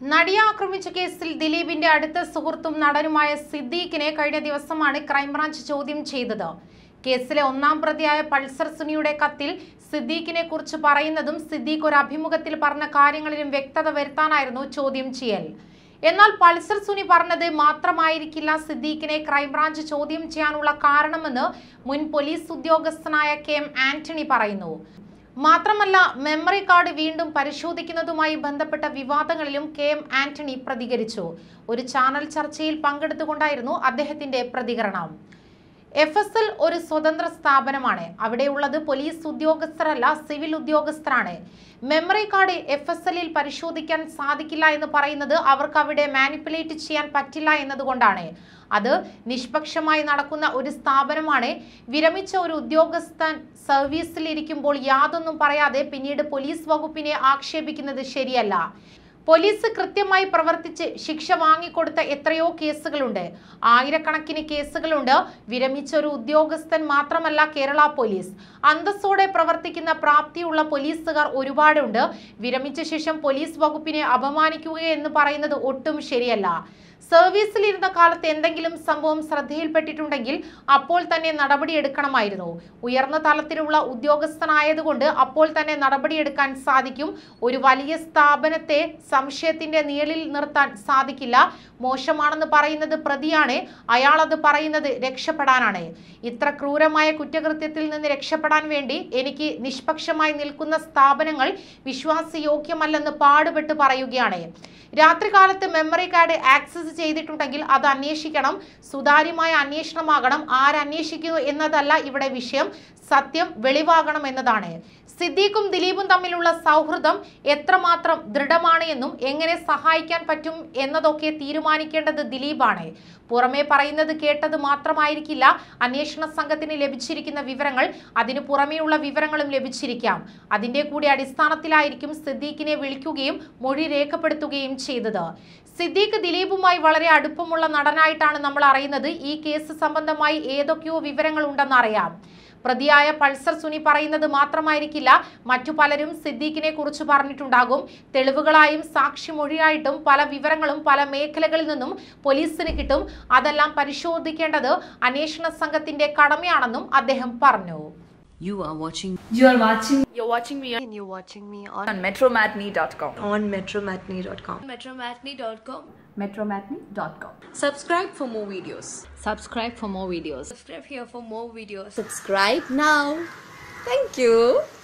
നടിയെ ആക്രമിച്ച കേസിൽ ദിലീപിന്റെ അടുത്ത സുഹൃത്തും നടനുമായ സിദ്ദീഖിനെ കഴിഞ്ഞ ദിവസമാണ് ക്രൈംബ്രാഞ്ച് ചോദ്യം ചെയ്തത് കേസിലെ ഒന്നാം പ്രതിയായ പൾസർ സുനിയുടെ കത്തിൽ സിദ്ദീഖിനെ കുറിച്ച് പറയുന്നതും സിദ്ദീഖ് ഒരു അഭിമുഖത്തിൽ പറഞ്ഞ കാര്യങ്ങളിലും വ്യക്തത വരുത്താനായിരുന്നു ചോദ്യം ചെയ്യൽ എന്നാൽ പൾസർ സുനി പറഞ്ഞത് മാത്രമായിരിക്കില്ല സിദ്ദീഖിനെ ക്രൈംബ്രാഞ്ച് ചോദ്യം ചെയ്യാനുള്ള കാരണമെന്ന് മുൻ പോലീസ് ഉദ്യോഗസ്ഥനായ കെ എം ആന്റണി പറയുന്നു മാത്രമല്ല മെമ്മറി കാർഡ് വീണ്ടും പരിശോധിക്കുന്നതുമായി ബന്ധപ്പെട്ട വിവാദങ്ങളിലും കെ എം ആന്റണി പ്രതികരിച്ചു ഒരു ചാനൽ ചർച്ചയിൽ പങ്കെടുത്തുകൊണ്ടായിരുന്നു അദ്ദേഹത്തിന്റെ പ്രതികരണം എഫ് എസ് എൽ ഒരു സ്വതന്ത്ര സ്ഥാപനമാണ് അവിടെയുള്ളത് പോലീസ് ഉദ്യോഗസ്ഥരല്ല സിവിൽ ഉദ്യോഗസ്ഥരാണ് മെമ്മറി കാർഡ് എഫ് എസ് എല്ലിൽ പരിശോധിക്കാൻ സാധിക്കില്ല എന്ന് പറയുന്നത് അവർക്ക് അവിടെ മാനിപ്പുലേറ്റ് ചെയ്യാൻ പറ്റില്ല എന്നതുകൊണ്ടാണ് അത് നിഷ്പക്ഷമായി നടക്കുന്ന ഒരു സ്ഥാപനമാണ് വിരമിച്ച ഒരു ഉദ്യോഗസ്ഥൻ സർവീസിൽ ഇരിക്കുമ്പോൾ യാതൊന്നും പറയാതെ പിന്നീട് പോലീസ് വകുപ്പിനെ ആക്ഷേപിക്കുന്നത് ശരിയല്ല പോലീസ് കൃത്യമായി പ്രവർത്തിച്ച് ശിക്ഷ വാങ്ങിക്കൊടുത്ത എത്രയോ കേസുകളുണ്ട് ആയിരക്കണക്കിന് കേസുകളുണ്ട് വിരമിച്ച ഒരു ഉദ്യോഗസ്ഥൻ മാത്രമല്ല കേരള പോലീസ് അന്തസ്സോടെ പ്രവർത്തിക്കുന്ന പ്രാപ്തിയുള്ള പോലീസുകാർ ഒരുപാടുണ്ട് വിരമിച്ച ശേഷം പോലീസ് വകുപ്പിനെ അപമാനിക്കുക എന്ന് പറയുന്നത് ഒട്ടും ശരിയല്ല സർവീസിലിരുന്ന കാലത്ത് എന്തെങ്കിലും സംഭവം ശ്രദ്ധയിൽപ്പെട്ടിട്ടുണ്ടെങ്കിൽ അപ്പോൾ തന്നെ നടപടിയെടുക്കണമായിരുന്നു ഉയർന്ന തലത്തിലുള്ള ഉദ്യോഗസ്ഥനായതുകൊണ്ട് അപ്പോൾ തന്നെ നടപടിയെടുക്കാൻ സാധിക്കും ഒരു വലിയ സ്ഥാപനത്തെ സംശയത്തിന്റെ നിഴലിൽ നിർത്താൻ സാധിക്കില്ല മോശമാണെന്ന് പറയുന്നത് പ്രതിയാണ് അയാൾ അത് പറയുന്നത് രക്ഷപ്പെടാനാണ് ഇത്ര ക്രൂരമായ കുറ്റകൃത്യത്തിൽ നിന്ന് രക്ഷപ്പെടാൻ വേണ്ടി എനിക്ക് നിഷ്പക്ഷമായി നിൽക്കുന്ന സ്ഥാപനങ്ങൾ വിശ്വാസയോഗ്യമല്ലെന്ന് പാടുപെട്ട് പറയുകയാണ് രാത്രികാലത്ത് മെമ്മറി കാർഡ് ആക്സസ് ചെയ്തിട്ടുണ്ടെങ്കിൽ അത് അന്വേഷിക്കണം സുതാര്യമായ അന്വേഷണമാകണം ആരന്വേഷിക്കുന്നു എന്നതല്ല ഇവിടെ വിഷയം സത്യം വെളിവാകണം എന്നതാണ് സിദ്ദീഖും ദിലീപും തമ്മിലുള്ള സൗഹൃദം എത്രമാത്രം ദൃഢമാണ് എന്നും എങ്ങനെ സഹായിക്കാൻ പറ്റും എന്നതൊക്കെ തീരുമാനിക്കേണ്ടത് ദിലീപാണ് പുറമെ പറയുന്നത് കേട്ടത് മാത്രമായിരിക്കില്ല അന്വേഷണ സംഘത്തിന് ലഭിച്ചിരിക്കുന്ന വിവരങ്ങൾ അതിനു പുറമെയുള്ള വിവരങ്ങളും ലഭിച്ചിരിക്കാം അതിന്റെ കൂടി അടിസ്ഥാനത്തിലായിരിക്കും സിദ്ദീഖിനെ വിളിക്കുകയും മൊഴി രേഖപ്പെടുത്തുകയും ചെയ്തത് സിദ്ദീഖ് ദിലീപുമായി വളരെ അടുപ്പമുള്ള നടനായിട്ടാണ് നമ്മൾ അറിയുന്നത് ഈ കേസ് സംബന്ധമായി ഏതൊക്കെയോ വിവരങ്ങൾ ഉണ്ടെന്ന് അറിയാം പ്രതിയായ പൾസർ സുനി പറയുന്നത് മാത്രമായിരിക്കില്ല മറ്റു പലരും സിദ്ദീഖിനെ കുറിച്ച് പറഞ്ഞിട്ടുണ്ടാകും തെളിവുകളായും സാക്ഷിമൊഴിയായിട്ടും പല വിവരങ്ങളും പല മേഖലകളിൽ നിന്നും പോലീസിന് കിട്ടും അതെല്ലാം പരിശോധിക്കേണ്ടത് അന്വേഷണ സംഘത്തിന്റെ കടമയാണെന്നും അദ്ദേഹം പറഞ്ഞു You are watching You are watching You're watching me on and you're watching me on, on metromatney.com. on metromatney.com. metromatney.com. Metromatney.com. subscribe for more videos Subscribe for more videos. Subscribe here for more videos. Subscribe now. Thank you.